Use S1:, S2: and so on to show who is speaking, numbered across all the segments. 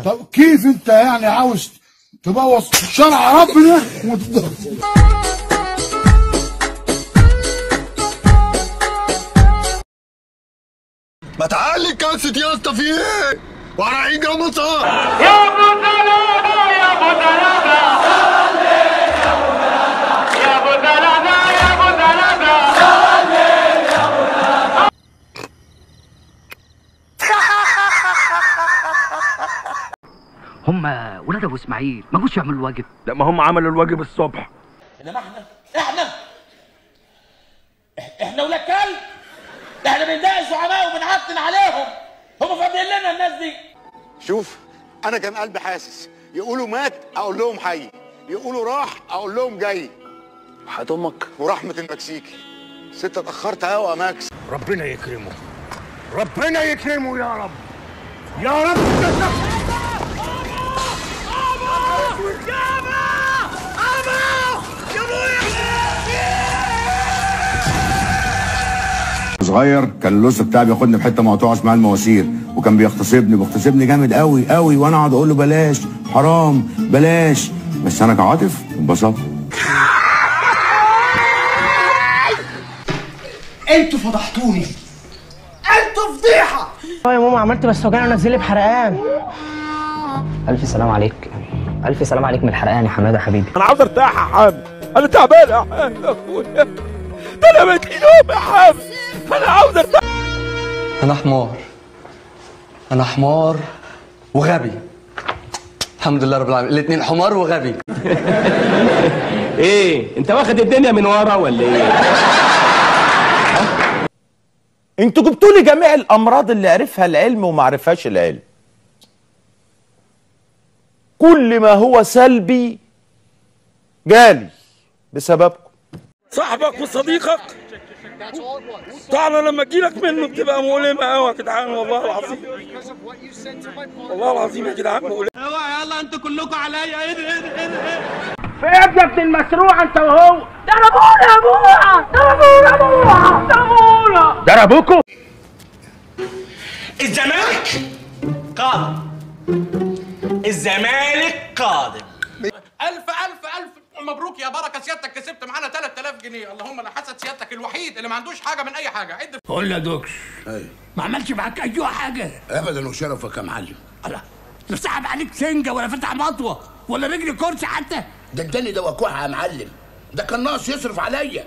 S1: طب كيف انت يعني عاوز تبوظ شرع ربنا وتضرب
S2: ما تعالي كاسة يا اسطى في ايه؟ ورايح قمصة
S3: يا ابو ثلاثة يا ابو ثلاثة يا ابو ثلاثة يا ابو ثلاثة
S4: هم ولاد ابو اسماعيل ما جوش يعملوا الواجب
S5: لا ما هم عملوا الواجب الصبح
S6: انما احنا احنا إح- احنا ولاد كلب ده احنا بندعي زعماء وبنعتن عليهم هم فاضيين لنا الناس دي
S2: شوف انا كان قلبي حاسس يقولوا مات اقول لهم حي يقولوا راح اقول لهم جاي
S5: حياة امك
S2: ورحمة المكسيكي ست اتأخرت قوي يا ماكس
S5: ربنا يكرمه ربنا يكرمه يا رب يا رب
S7: صغير كان اللص بتاعي بياخدني في حته مقطوعه اسمها المواسير وكان بيغتصبني بيغتصبني جامد قوي قوي وانا اقعد اقول له بلاش حرام بلاش بس انا كعاطف انبسطت
S1: انتوا فضحتوني انتوا فضيحه
S8: اه يا ماما عملت بس وجعني ونزل لي بحرقان
S4: الف سلام عليك الف سلام عليك من الحرقان يا حماده حبيبي
S5: انا عاوز ارتاح يا حامد انا تعبان يا حامد يا اخويا ده انا مدين يا حامد انا عاوز ارتاح
S9: أنا حمار أنا حمار وغبي الحمد لله رب العالمين الاتنين حمار وغبي
S10: ايه انت واخد الدنيا من ورا ولا ايه
S11: انتوا جبتوا لي جميع الامراض اللي عرفها العلم وما عرفهاش العلم كل ما هو سلبي جالي بسببكم
S5: صاحبك وصديقك طبعا لما تجيلك منه بتبقى مؤلمه قوي يا جدعان والله العظيم والله العظيم يا جدعان مؤلمه
S6: اوعى يلا انتوا كلكم عليا ايه ده ايه ده ايه ده ايه
S8: فين يا ابن المسروع انت وهو
S3: ضربونا يا ابوها ضربونا ابوها ضربونا
S5: ضربوكوا
S6: الزمالك قادم الزمالك قادم ألف ألف ألف مبروك يا بركة سيادتك كسبت معانا 3000 جنيه اللهم لا حسد سيادتك الوحيد اللي ما عندوش حاجة من أي حاجة عد
S10: قول لي يا دوكش ما عملش معاك اي حاجه
S2: ابدا وشرفك يا معلم
S10: الله لا سحب عليك سنجه ولا فتح مطوه ولا رجل كرسي حتى
S2: ده اداني ده وكوعها يا معلم ده كان ناقص يصرف عليا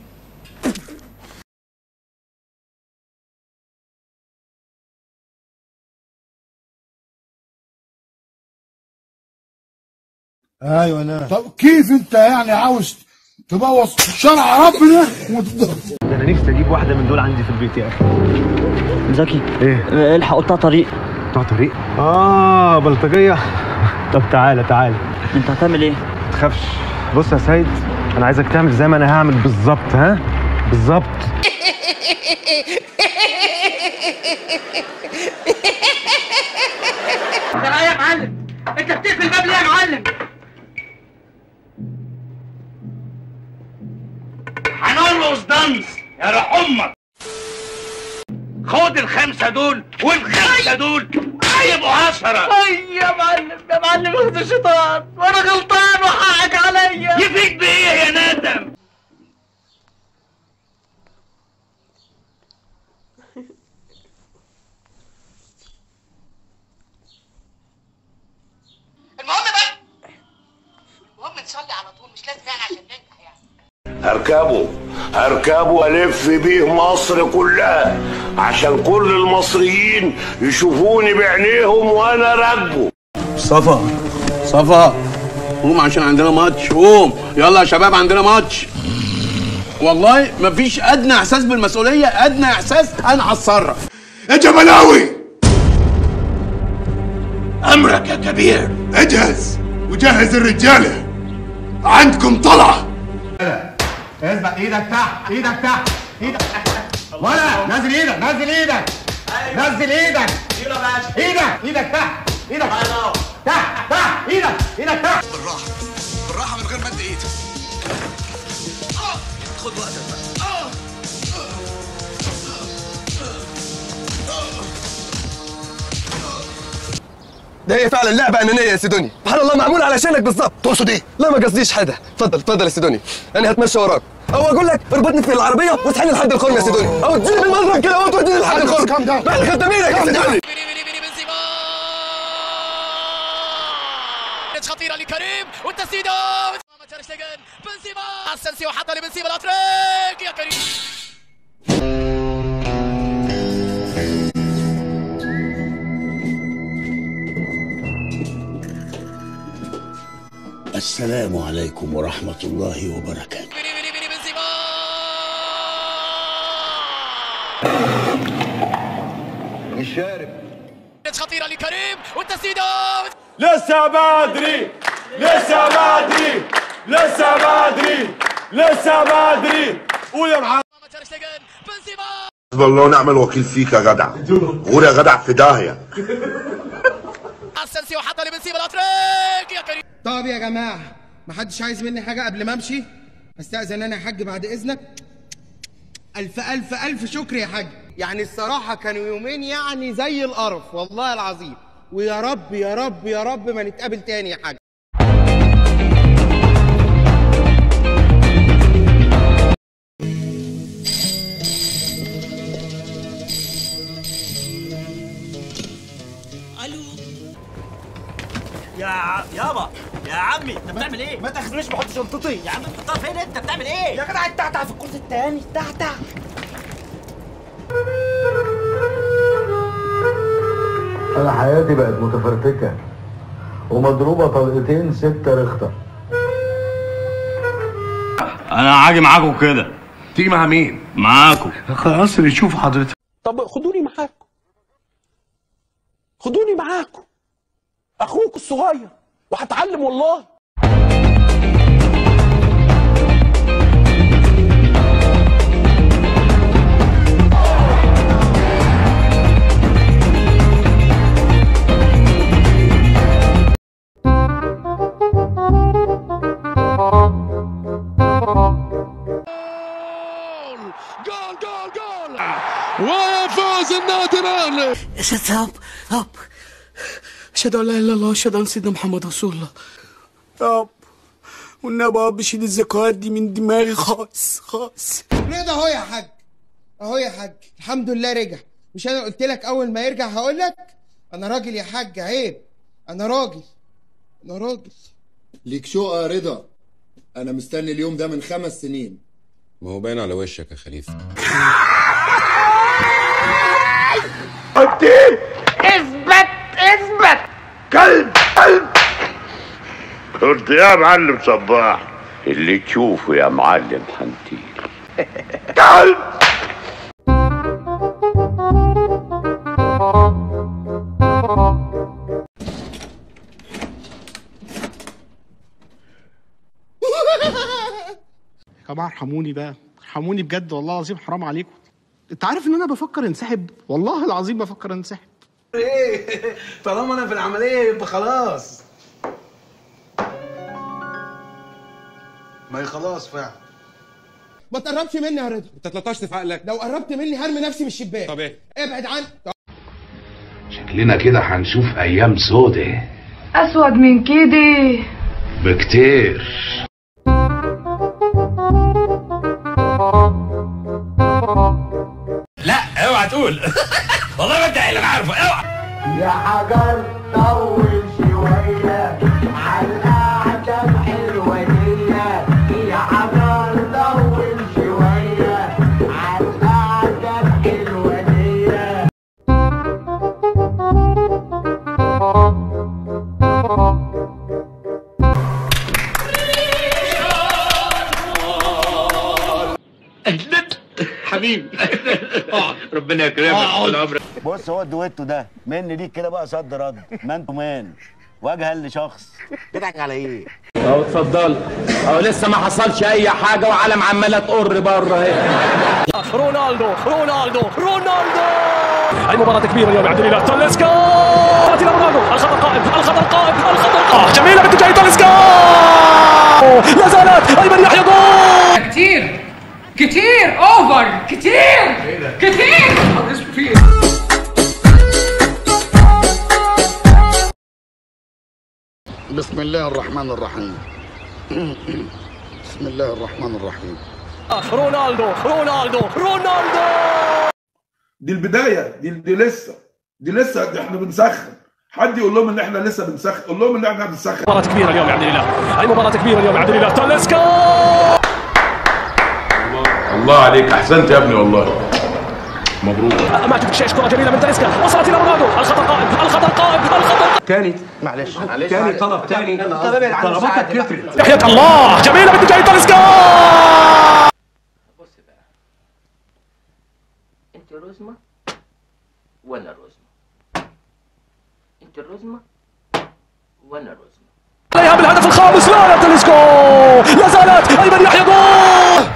S1: ايوه انا طب كيف انت يعني عاوز تبوظ شرع ربنا وتضرب
S5: انا نفسي اجيب واحده من دول عندي في البيت يا اخي
S4: زكي
S5: ايه
S4: الحق قطع طريق
S5: بتاع طريق اه بلطجيه طب تعالى تعالى
S4: انت هتعمل ايه
S5: ما تخافش بص يا سيد انا عايزك تعمل زي ما انا هعمل بالظبط ها بالظبط
S3: لا يا معلم انت بتقفل الباب ليه يا معلم
S6: هنرقص دنس يا روح أمك خد الخمسة دول والخمسة دول هيبقوا عشرة
S3: اي يا معلم يا معلم اخد الشيطان وانا غلطان وحقك عليا
S6: يفيد بإيه يا ندم
S3: المهم بقى المهم نصلي على طول مش لازم يعني عشان ننجح يعني
S2: هركبه هركبه والف بيه مصر كلها عشان كل المصريين يشوفوني بعينيهم وانا راكبه
S9: صفا صفا قوم عشان عندنا ماتش قوم يلا يا شباب عندنا ماتش والله مفيش ادنى احساس بالمسؤوليه ادنى احساس انا هتصرف
S2: يا جملاوي
S6: أمرك يا كبير
S2: اجهز وجهز الرجاله عندكم طلعه
S1: اثبت ايدك تحت ايدك تحت ايدك ولا نزل ايدك نزل ايدك نزل ايدك ايدك ايدك تحت ايدك تحت تحت ايدك ايدك تحت
S2: بالراحه بالراحه من غير مد ايد خد وقتك بقى
S12: ده هي فعلا لعبه انانيه يا سيدوني سبحان الله معمول علشانك بالظبط تقصد ايه لا ما قصديش حاجه اتفضل اتفضل يا سيدوني انا هتمشى وراك او اقول لك اربطني في العربيه واصحيني لحد الخرم يا سيدوني او تجيب المضرب كده وتوديني لحد الخرم بقى خدامينك يا سيدوني
S13: خطيرة لكريم والتسديدة تير شتيجن بنزيما اسنسيو حطها لبنزيما الاتريك يا كريم
S10: السلام عليكم ورحمة الله وبركاته
S13: الشارب خطيرة لكريم والتسديدة
S5: لسه بدري لسه بدري لسه بدري لسه بدري قول يا محمد
S14: حسبي الله ونعم الوكيل فيك يا جدع غور يا جدع في داهيه
S13: اسنسيو حطها لبنزيما الاتريك يا كريم
S15: طب يا جماعه محدش عايز مني حاجه قبل ما امشي استاذن انا يا حاج بعد اذنك الف الف الف شكر يا حاج يعني الصراحه كانوا يومين يعني زي القرف والله العظيم ويا رب يا رب يا رب ما نتقابل تاني يا حاج
S16: الو يا يابا يا عمي انت بتعمل ايه؟ ما تاخذنيش بحط شنطتي يا عم انت بتطلع فين انت بتعمل ايه؟ يا جدع التعتع في الكرسي التاني التعتع
S7: انا حياتي بقت متفرتكه ومضروبه طلقتين ستة رخطه
S17: انا عاجي معاكم كده تيجي مع مين معاكم خلاص اللي تشوفوا حضرتك
S11: طب خدوني معاكم خدوني معاكم اخوك الصغير وهتعلم والله
S5: جول جول جول ويفوز النادي الاهلي
S10: ست هب هب
S8: اشهد ان لا اله الا الله واشهد ان سيدنا محمد رسول الله يا رب والنبي يا رب شيل الذكريات دي من دماغي خالص خالص
S15: رضا اهو يا حاج اهو يا حاج الحمد لله رجع مش انا قلت لك اول ما يرجع هقول لك انا راجل يا حاج عيب انا راجل انا راجل
S18: ليك شقة يا رضا انا مستني اليوم ده من خمس سنين
S19: ما هو باين على وشك يا خليفه
S5: اثبت اثبت كلب كلب
S20: قلت يا معلم صباح اللي تشوفه يا معلم حنتير
S5: كلب
S21: يا جماعه ارحموني بقى ارحموني بجد والله العظيم حرام عليكم انت عارف ان انا بفكر انسحب والله العظيم بفكر انسحب
S22: ايه طالما انا في العمليه يبقى خلاص ما هي خلاص فعلا
S15: ما تقربش مني يا رضا
S22: انت اتلطشت في عقلك
S15: لو قربت مني هرمي نفسي من الشباك
S22: طب ايه
S15: ابعد عني
S23: شكلنا كده هنشوف ايام سودة
S24: أسود من كده
S23: بكتير
S10: لا اوعى تقول والله ما انت اللي انا عارفه اوعى
S5: يا حجر طول شوية على القعدة الحلوة دي يا حجر طول شوية على القعدة الحلوة دي
S1: حبيبي ربنا يكرمك طول عمرك
S25: بص هو الدويتو ده مني ليك كده بقى صد رد مان تو مان وجها لشخص بتضحك على ايه؟
S11: اهو اتفضل اهو لسه ما حصلش اي حاجه وعالم عماله تقر بره اهي
S10: رونالدو رونالدو رونالدو المباراة كبيرة اليوم عبد الله تاليسكا إلى رونالدو الخطر قائم الخطر قائم الخطر قائم جميلة من تجاهي تاليسكا لا زالت أيمن يحيى جول
S3: كتير كتير اوفر كتير كتير
S2: بسم الله الرحمن الرحيم بسم الله الرحمن الرحيم
S10: رونالدو رونالدو رونالدو
S4: دي البدايه دي, دي لسه دي لسه دي احنا بنسخن حد يقول لهم ان احنا لسه بنسخن قول لهم ان احنا بنسخن
S10: مباراة كبيرة اليوم يا عبد الله هاي مباراة كبيرة اليوم يا عبد الله تاليسكا
S17: الله عليك احسنت يا ابني والله مبروك
S10: ماجد بشيش كرة جميلة من تاليسكا وصلت إلى رونالدو الخطأ قائم الخطأ قائم الخطأ
S6: تاني معلش معلش تاني طلب تاني طلباتك كترت
S10: تحية الله جميلة من تجاهي تاليسكا
S9: انت رزمة وانا رزمة انت الرزمة وانا رزمة
S10: عليها بالهدف الخامس لا لا تاليسكا لا زالت أيمن يحيى جول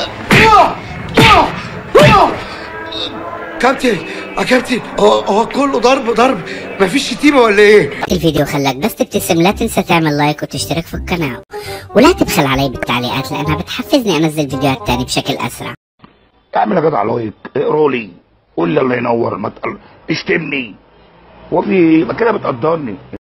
S8: كابتن يا كابتن هو هو كله ضرب ضرب مفيش شتيمه ولا ايه؟
S12: الفيديو خلاك بس تبتسم لا تنسى تعمل لايك وتشترك في القناة ولا تبخل علي بالتعليقات لأنها بتحفزني أنزل فيديوهات تاني بشكل أسرع
S26: اعمل يا جدع لايك اقرا لي قول لي الله ينور ما تقل- اشتمني وفي ما كده بتقدرني